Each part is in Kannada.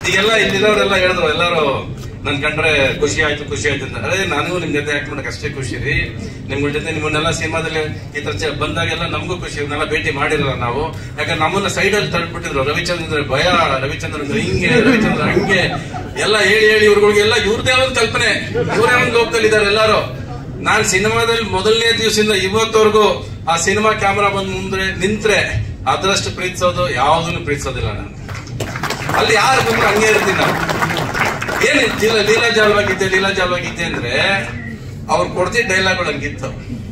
ಈಗೆಲ್ಲ ಇಲ್ಲಿರೋರೆಲ್ಲ ಹೇಳಿದ್ರು ಎಲ್ಲರೂ ನನ್ ಕಂಡ್ರೆ ಖುಷಿ ಆಯ್ತು ಖುಷಿ ಆಯ್ತು ಅಂತ ಅದೇ ನನಗೂ ನಿಮ್ ಜೊತೆ ಆಕ್ಟ್ ಮಾಡಕ್ ಅಷ್ಟೇ ಖುಷಿ ರೀ ನಿಮ್ಗಳ ಜೊತೆ ನಿಮ್ಮನ್ನೆಲ್ಲ ಸಿನಿಮಾದಲ್ಲಿ ಈ ತರ ಚ- ಬಂದಾಗೆಲ್ಲ ನಮಗೂ ಖುಷಿ ಇವ್ರನ್ನೆಲ್ಲ ಭೇಟಿ ಮಾಡಿರಲ್ಲ ನಾವು ಯಾಕಂದ್ರೆ ನಮ್ಮನ್ನ ಸೈಡ್ ಅಲ್ಲಿ ತಳ್ಬಿಟ್ಟಿದ್ರು ರವಿಚಂದ್ರ ಭಯ ರವಿಚಂದ್ರ ಅಂದ್ರೆ ಹಿಂಗೆ ರವಿಚಂದ್ರ ಹಂಗೆ ಎಲ್ಲ ಹೇಳಿ ಹೇಳಿ ಇವ್ರುಗಳಿಗೆಲ್ಲ ಇವ್ರದೇ ಒಂದು ಕಲ್ಪನೆ ಇವರೇ ಒಂದು ಲೋಕದಲ್ಲಿದ್ದಾರೆ ಎಲ್ಲರೂ ನಾನ್ ಸಿನಿಮಾದಲ್ಲಿ ಮೊದಲನೇ ದಿವಸದಿಂದ ಇವತ್ತವರೆಗೂ ಆ ಸಿನಿಮಾ ಕ್ಯಾಮ್ರಾ ಬಂದ್ ಮುಂದೆ ನಿಂತ್ರೆ ಅದರಷ್ಟು ಪ್ರೀತಿಸೋದು ಯಾವುದನ್ನು ಪ್ರೀತಿಸೋದಿಲ್ಲ ನಾನು ಅಲ್ಲಿ ಯಾರು ಬಂದ್ರು ಹಂಗೆ ಇರ್ತೀನಿ ನಾವು ಏನ್ ಲೀಲಾ ಲೀಲಾ ಜಾಲವಾಗಿದ್ದೆ ಲೀಲಾ ಜಾಲವಾಗಿದ್ದೆ ಅಂದ್ರೆ ಅವ್ರು ಕೊಡ್ತಿದ್ದ ಡೈಲಾಗ್ಗಳು ಹಂಗಿತ್ತು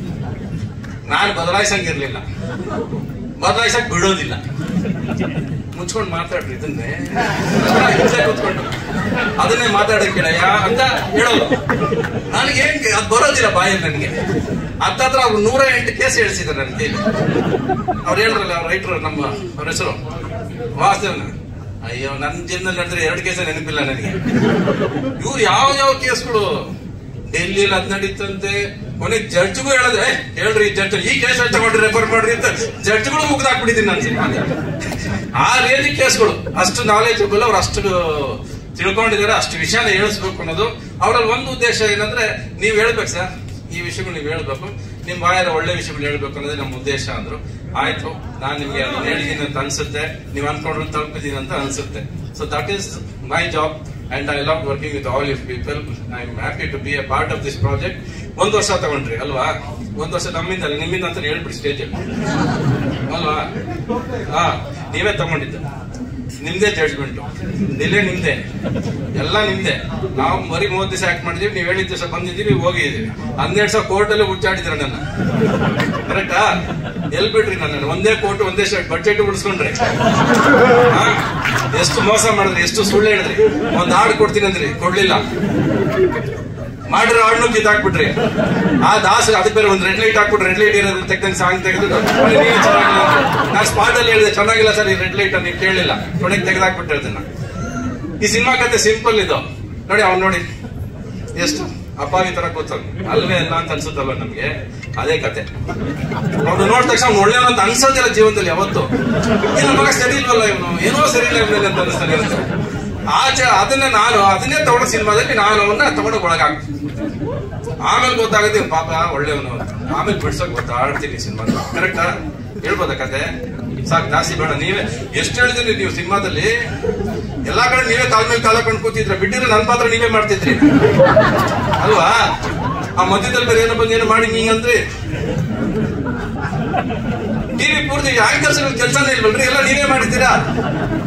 ನಾನು ಬದಲಾಯಿಸಂಗಿರ್ಲಿಲ್ಲ ಬದಲಾಯಿಸಕ್ ಬಿಡೋದಿಲ್ಲ ಮುಚ್ಕೊಂಡು ಮಾತಾಡ್ರಿ ಇದನ್ನೇ ಹಿಂದೆ ಕೂತ್ಕೊಂಡು ಅದನ್ನೇ ಮಾತಾಡಕ್ ಕೇಳಯ್ಯ ಅಂತ ಹೇಳೋದು ನನಗೆ ಏನ್ ಅದು ಬರೋದಿಲ್ಲ ಬಾಯಲ್ಲಿ ನನಗೆ ಹತ್ತತ್ರ ಅವ್ರು ನೂರ ಎಂಟು ಕೇಸ್ ಹೇಳ್ಸಿದ್ದಾರೆ ನನ್ನ ಕೈಲಿ ಅವ್ರು ಹೇಳ್ರಲ್ಲ ಅವ್ರ ರೈಟರ್ ನಮ್ಮ ಅವ್ರ ಹೆಸರು ವಾಸುದೇವನ ಅಯ್ಯೋ ನನ್ನ ಜೀವನದಲ್ಲಿ ನಡೆದ್ರೆ ಎರಡು ಕೇಸ ನೆನಪಿಲ್ಲ ನನಗೆ ಇವ್ರು ಯಾವ ಯಾವ ಕೇಸ್ಗಳು ಡೆಲ್ಲಿಯಲ್ಲಿ ಅದ್ ನಡೀತಂತೆ ಕೊನೆಗೆ ಜಡ್ಜ್ಗೂ ಹೇಳದೆ ಹೇಳ್ರಿ ಜಡ್ಜ್ ಈ ಕೇಸ್ ತಗೊಂಡ್ರಿ ರೆಫರ್ ಮಾಡ್ರಿ ಅಂತ ಜಡ್ಜ್ಗಳು ಮುಗ್ದಾಕ್ಬಿಟ್ಟಿದ್ದೀನಿ ನಾನು ಸಿನಿಮಾಗೆ ಆ ರೇಂಜ್ ಕೇಸ್ಗಳು ಅಷ್ಟು ನಾಲೆಜಬಲ್ ಅವ್ರು ಅಷ್ಟು ತಿಳ್ಕೊಂಡಿದ್ದಾರೆ ಅಷ್ಟು ವಿಷಯನ ಹೇಳಿಸ್ಬೇಕು ಅನ್ನೋದು ಅವರಲ್ಲಿ ಒಂದು ಉದ್ದೇಶ ಏನಂದ್ರೆ ನೀವ್ ಹೇಳ್ಬೇಕು ಸರ್ ಈ ವಿಷಯಗಳು ನೀವು ಹೇಳ್ಬೇಕು ನಿಮ್ ಬಾಯಾರ ಒಳ್ಳೆ ವಿಷಯಗಳು ಹೇಳ್ಬೇಕು ಅನ್ನೋದೇ ನಮ್ಮ ಉದ್ದೇಶ ಅಂದ್ರು ಆಯ್ತು ನಾನ್ ನಿಮ್ಗೆ ಅದನ್ನ ಹೇಳಿದೀನಿ ಅಂತ ಅನ್ಸುತ್ತೆ ನೀವ್ ಅನ್ಕೊಂಡ್ರು ತಲುಪಿದೀನಿ ಅಂತ ಅನ್ಸುತ್ತೆ so that is my job and I love working with all you people I am happy to be a part of this project ಒಂದ್ ವರ್ಷ ತಗೊಂಡ್ರಿ ಅಲ್ವಾ ಒಂದ್ ವರ್ಷ ನಮ್ಮಿಂದ ಅಲ್ಲ, ನಿಮ್ಮಿಂದ ಅಂತ ಹೇಳ್ಬಿಡಿ ಸ್ಟೇಜ್ ಅಲ್ವಾ ಹಾ ನೀವೇ ತಗೊಂಡಿದ್ದು ನಿಮ್ದೇ ಜಡ್ಜ್ಮೆಂಟ್ ಡಿಲೇ ನಿಮ್ದೆ ಎಲ್ಲ ನಿಮ್ದೆ ನಾವು ಬರೀ ಮೂವತ್ತು ದಿವಸ ಆಕ್ಟ್ ಮಾಡಿದೀವಿ ನೀವ್ ಹೇಳಿದ ದಿವಸ ಬಂದಿದ್ದೀವಿ ಹೋಗಿದ್ದೀವಿ ಹನ್ನೆರಡು ಸಾವಿರ ಕೋರ್ಟ್ ಅಲ್ಲಿ ಹುಚ್ಚಾಡಿದ್ರ ನನ್ನ ಕರೆಕ್ಟಾ ಎಲ್ ಬಿಡ್ರಿ ನನ್ನ ಒಂದೇ ಕೋರ್ಟ್ ಒಂದೇ ಬಡ್ಜೆಟ್ ಉಳಿಸ್ಕೊಂಡ್ರಿ ಹಾ? ಎಷ್ಟು ಮೋಸ ಮಾಡಿದ್ರಿ ಎಷ್ಟು ಸುಳ್ಳು ಹೇಳಿದ್ರಿ ಒಂದ್ ಹಾಡು ಕೊಡ್ತೀನಿ ಅಂದ್ರಿ ಕೊಡ್ಲಿಲ್ಲ ಮಾಡಿರೋ ಹಾಡ್ನು ಕಿತ್ತಾಕ್ಬಿಟ್ರಿ ಆ ದಾಸ ಅದಕ್ಕೆ ಬೇರೆ ಒಂದ್ ರೆಡ್ ಲೈಟ್ ಹಾಕ್ಬಿಟ್ಟು ರೆಡ್ ಲೈಟ್ ಇರೋದು ತೆಗ್ದಂಗೆ ಸಾಂಗ್ ತೆಗೆದು ನಾನು ಸ್ಪಾಟ್ ಅಲ್ಲಿ ಹೇಳಿದೆ ಚೆನ್ನಾಗಿಲ್ಲ ಸರ್ ಈ ರೆಡ್ ಲೈಟ್ ನೀವು ಕೇಳಲಿಲ್ಲ ಕೊನೆಗೆ ತೆಗೆದಾಕ್ಬಿಟ್ಟು ಅದನ್ನ ಈ ಸಿನಿಮಾ ಕತೆ ಸಿಂಪಲ್ ಇದು ನೋಡಿ ಅವ್ನು ನೋಡಿ ಎಷ್ಟು ಅಪ್ಪಾವಿ ತರ ಕೂತವ್ನು ಅಲ್ವೇ ಅಲ್ಲ ಅಂತ ಅನ್ಸುತ್ತಲ್ಲ ನಮ್ಗೆ ಅದೇ ಕತೆ ಅವ್ನು ನೋಡಿದ ತಕ್ಷಣ ಅವ್ನು ಒಳ್ಳೆಯವನು ಅಂತ ಅನ್ಸೋದಿಲ್ಲ ಜೀವನದಲ್ಲಿ ಯಾವತ್ತು ಈ ನಮ್ಮ ಮಗ ಸರಿ ಇಲ್ವಲ್ಲ ಇವನು ಏನೋ ಸರಿ ಇಲ್ಲ ಇವನಲ್ಲಿ ಅಂತ ಅನಿಸ್ತಾನೆ ಇರುತ್ತೆ ಆಚೆ ಅದನ್ನ ನಾನು ಅದನ್ನೇ ತಗೊಂಡ ಸಿನಿಮಾದಲ್ಲಿ ನಾನು ಅವನ್ನ ತಗೊಂಡು ಒಳಗಾಕ್ ಆಮೇಲೆ ಗೊತ್ತಾಗುತ್ತೆ ಇವ್ನು ಪಾಪ ಒಳ್ಳೆಯವನು ಅಂತ ಆಮೇಲೆ ಬಿಡ್ಸಕ್ ಗೊತ್ತಾಡ್ತೀನಿ ಸಿನಿಮಾ ಕರೆಕ್ಟಾ ಹೇಳ್ಬೋದಾ ಕತೆ ಸಾಕು ಜಾಸ್ತಿ ಬೇಡ ನೀವೇ ಎಷ್ಟು ಹೇಳಿದ್ರಿ ನೀವು ಸಿನಿಮಾದಲ್ಲಿ ಎಲ್ಲಾ ಕಡೆ ನೀವೇ ಕಾಲ್ ಮೇಲೆ ಕಾಲ ಕೊಂಡು ಕೂತಿದ್ರ ಬಿಟ್ಟಿದ್ರೆ ನನ್ನ ಪಾತ್ರ ನೀವೇ ಮಾಡ್ತಿದ್ರಿ ಅಲ್ವಾ ಆ ಮಧ್ಯದಲ್ಲಿ ಬೇರೆ ಏನೋ ಬಂದು ಏನೋ ಮಾಡಿ ನೀಂಗಂದ್ರಿ ಟಿವಿ ಪೂರ್ತಿ ಆಂಕರ್ಸ್ ಕೆಲಸನೇ ಇಲ್ವಲ್ರಿ ಎಲ್ಲ ನೀವೇ ಮಾಡಿದ್ದೀರಾ